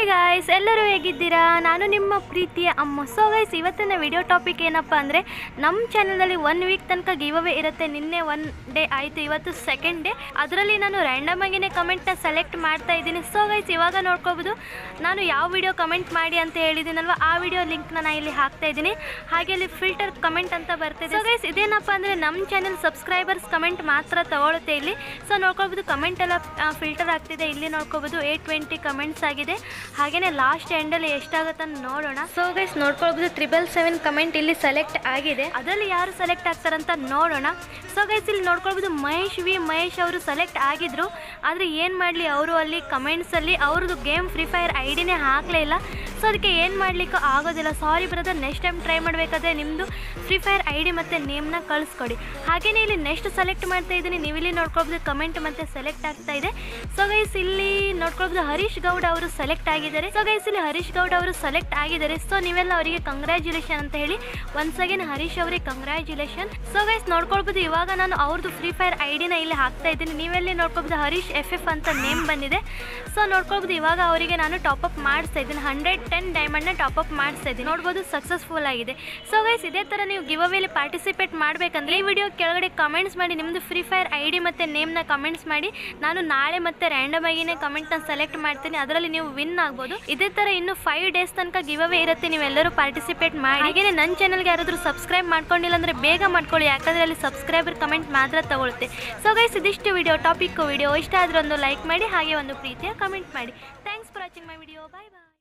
guys ಎಲ್ಲರೂ ಹೇಗಿದ್ದೀರಾ ನಾನು ನಿಮ್ಮ ಪ್ರೀತಿಯ ಅಮ್ಮ ಸೊ ಗೈಸ್ ಇವತ್ತಿನ ವಿಡಿಯೋ ಟಾಪಿಕ್ ಏನಪ್ಪ ಅಂದರೆ ನಮ್ಮ ಚಾನಲಲ್ಲಿ ಒನ್ ವೀಕ್ ತನಕ ಗಿವ್ ಅವೇ ಇರುತ್ತೆ ನಿನ್ನೆ ಒನ್ ಡೇ ಆಯಿತು ಇವತ್ತು ಸೆಕೆಂಡ್ ಡೇ ಅದರಲ್ಲಿ ನಾನು ರ್ಯಾಂಡಮ್ ಆಗಿನೇ ಕಮೆಂಟ್ನ ಸೆಲೆಕ್ಟ್ ಮಾಡ್ತಾ ಇದ್ದೀನಿ ಸೊ ಗೈಸ್ ಇವಾಗ ನೋಡ್ಕೋಬೋದು ನಾನು ಯಾವ ವಿಡಿಯೋ ಕಮೆಂಟ್ ಮಾಡಿ ಅಂತ ಹೇಳಿದ್ದೀನಲ್ವ ಆ ವಿಡಿಯೋ ಲಿಂಕ್ನ ನಾನು ಇಲ್ಲಿ ಹಾಕ್ತಾ ಇದ್ದೀನಿ ಹಾಗೆ ಇಲ್ಲಿ ಫಿಲ್ಟರ್ ಕಮೆಂಟ್ ಅಂತ ಬರ್ತಿದೆ ಸೊ ಗೈಸ್ ಇದೇನಪ್ಪ ಅಂದರೆ ನಮ್ಮ ಚಾನಲ್ ಸಬ್ಸ್ಕ್ರೈಬರ್ಸ್ ಕಮೆಂಟ್ ಮಾತ್ರ ತಗೊಳುತ್ತೆ ಇಲ್ಲಿ ಸೊ ನೋಡ್ಕೊಬೋದು ಕಮೆಂಟ್ ಎಲ್ಲ ಫಿಲ್ಟರ್ ಆಗ್ತಿದೆ ಇಲ್ಲಿ ನೋಡ್ಕೋಬೋದು ಏಟ್ ಟ್ವೆಂಟಿ ಕಮೆಂಟ್ಸ್ ಆಗಿದೆ ಹಾಗೇನೆ ಲಾಸ್ಟ್ ಎಂಡಲ್ಲಿ ಎಷ್ಟಾಗುತ್ತೆ ಅಂತ ನೋಡೋಣ ಸೊ ಗೈಸ್ ನೋಡ್ಕೊಳ್ಬೋದು ತ್ರಿಬಲ್ ಸೆವೆನ್ ಕಮೆಂಟ್ ಇಲ್ಲಿ ಸೆಲೆಕ್ಟ್ ಆಗಿದೆ ಅದರಲ್ಲಿ ಯಾರು ಸೆಲೆಕ್ಟ್ ಆಗ್ತಾರಂತ ನೋಡೋಣ ಸೊ ಗೈಸ್ ಇಲ್ಲಿ ನೋಡ್ಕೊಳ್ಬೋದು ಮಹೇಶ್ ವಿ ಮಹೇಶ್ ಅವರು ಸೆಲೆಕ್ಟ್ ಆಗಿದ್ರು ಆದರೆ ಏನು ಮಾಡಲಿ ಅವರು ಅಲ್ಲಿ ಕಮೆಂಟ್ಸಲ್ಲಿ ಅವ್ರದ್ದು ಗೇಮ್ ಫ್ರೀ ಫೈರ್ ಐ ಡಿನೇ ಹಾಕಲೇ ಇಲ್ಲ ಸೊ ಅದಕ್ಕೆ ಏನು ಮಾಡಲಿಕ್ಕೆ ಆಗೋದಿಲ್ಲ sorry brother next time try ಮಾಡಬೇಕಾದ್ರೆ ನಿಮ್ಮದು ಫ್ರೀ ಫೈರ್ ಐ ಡಿ ಮತ್ತು ನೇಮ್ನ ಕಳಿಸ್ಕೊಡಿ ಹಾಗೆಯೇ ಇಲ್ಲಿ ನೆಕ್ಸ್ಟ್ ಸೆಲೆಕ್ಟ್ ಮಾಡ್ತಾ ಇದ್ದೀನಿ ನೀವು ಇಲ್ಲಿ ನೋಡ್ಕೊಳ್ಬೋದು ಕಮೆಂಟ್ ಮತ್ತು ಸೆಲೆಕ್ಟ್ ಆಗ್ತಾ ಇದೆ ಸೊ ಗೈಸ್ ಇಲ್ಲಿ ನೋಡ್ಕೊಳ್ಬೋದು ಹರೀಶ್ ಗೌಡ್ ಅವರು ಸೆಲೆಕ್ಟ್ ಆಗಿದ್ದಾರೆ ಸೊ ಗೈಸ್ ಇಲ್ಲಿ ಹರೀಶ್ ಗೌಡ್ ಅವರು ಸೆಲೆಕ್ಟ್ ಆಗಿದ್ದಾರೆ ಸೊ ನೀವೆಲ್ಲ ಅವರಿಗೆ ಕಂಗ್ರ್ಯಾಚುಲೇಷನ್ ಅಂತ ಹೇಳಿ ಒನ್ಸ್ ಅಗೇನ್ ಹರೀಶ್ ಅವರಿಗೆ ಕಂಗ್ರ್ಯಾಚುಲೇಷನ್ ಸೊ ಗೈಸ್ ನೋಡ್ಕೊಳ್ಬೋದು ಇವಾಗ ನಾನು ಅವ್ರದ್ದು ಫ್ರೀ ಫೈರ್ ಐ ಡಿನ ಇಲ್ಲಿ ಹಾಕ್ತಾ ಇದ್ದೀನಿ ನೀವೆಲ್ಲಿ ನೋಡ್ಕೊಳ್ಬೋದು ಹರೀಶ್ ಎಫ್ ಎಫ್ ಅಂತ ನೇಮ್ ಬಂದಿದೆ ಸೊ ನೋಡ್ಕೊಳ್ಬೋದು ಇವಾಗ ಅವರಿಗೆ ನಾನು ಟಾಪ್ ಅಪ್ ಮಾಡಿಸ್ತಾ ಇದ್ದೀನಿ ಹಂಡ್ರೆಡ್ ಟೆನ್ ಡೈಮಂಡ್ನ ಟಾಪ್ ಅಪ್ ಮಾಡಿಸ್ತಾ ಇದ್ದೀನಿ ನೋಡ್ಬೋದು ಸಕ್ಸಸ್ಫುಲ್ ಆಗಿದೆ ಸೊ ಗೈಸ್ ಇದೇ ಥರ ನೀವು ಗಿವ್ ಅವೇಲಿ ಪಾರ್ಟಿಸಿಪೇಟ್ ಮಾಡಬೇಕಂದ್ರೆ ಈ ವಿಡಿಯೋ ಕೆಳಗಡೆ ಕಮೆಂಟ್ಸ್ ಮಾಡಿ ನಿಮ್ಮದು ಫ್ರೀ ಫೈರ್ ಐ ಡಿ ಮತ್ತು ನೇಮ್ನ ಕಮೆಂಟ್ಸ್ ಮಾಡಿ ನಾನು ನಾಳೆ ಮತ್ತೆ ರ್ಯಾಂಡಮ್ ಆಗಿನೇ ಕಮೆಂಟ್ನ ಸೆಲೆಕ್ಟ್ ಮಾಡ್ತೀನಿ ಅದರಲ್ಲಿ ನೀವು ವಿನ್ ಆಗ್ಬೋದು ಇದೇ ಥರ ಇನ್ನು ಫೈವ್ ಡೇಸ್ ತನಕ ಗಿವ್ ಅವೇ ಇರುತ್ತೆ ನೀವೆಲ್ಲರೂ ಪಾರ್ಟಿಸಿಪೇಟ್ ಮಾಡಿ ಹಾಗೆಯೇ ನನ್ನ ಚಾನಲ್ಗೆ ಯಾರಾದರೂ ಸಬ್ಸ್ಕ್ರೈಬ್ ಮಾಡ್ಕೊಂಡಿಲ್ಲ ಅಂದರೆ ಬೇಗ ಮಾಡ್ಕೊಳ್ಳಿ ಯಾಕಂದರೆ ಅಲ್ಲಿ ಸಬ್ಸ್ಕ್ರೈಬರ್ ಕಮೆಂಟ್ ಮಾತ್ರ ತಗೊಳುತ್ತೆ ಸೊ ಗೈಸ್ ಇದಿಷ್ಟು ವಿಡಿಯೋ ಟಾಪಿಕ್ ವಿಡಿಯೋ ಇಷ್ಟ ಆದ್ರೆ ಒಂದು ಲೈಕ್ ಮಾಡಿ ಹಾಗೆ ಒಂದು ಪ್ರೀತಿಯ ಕಮೆಂಟ್ ಮಾಡಿ thanks for watching my video bye bye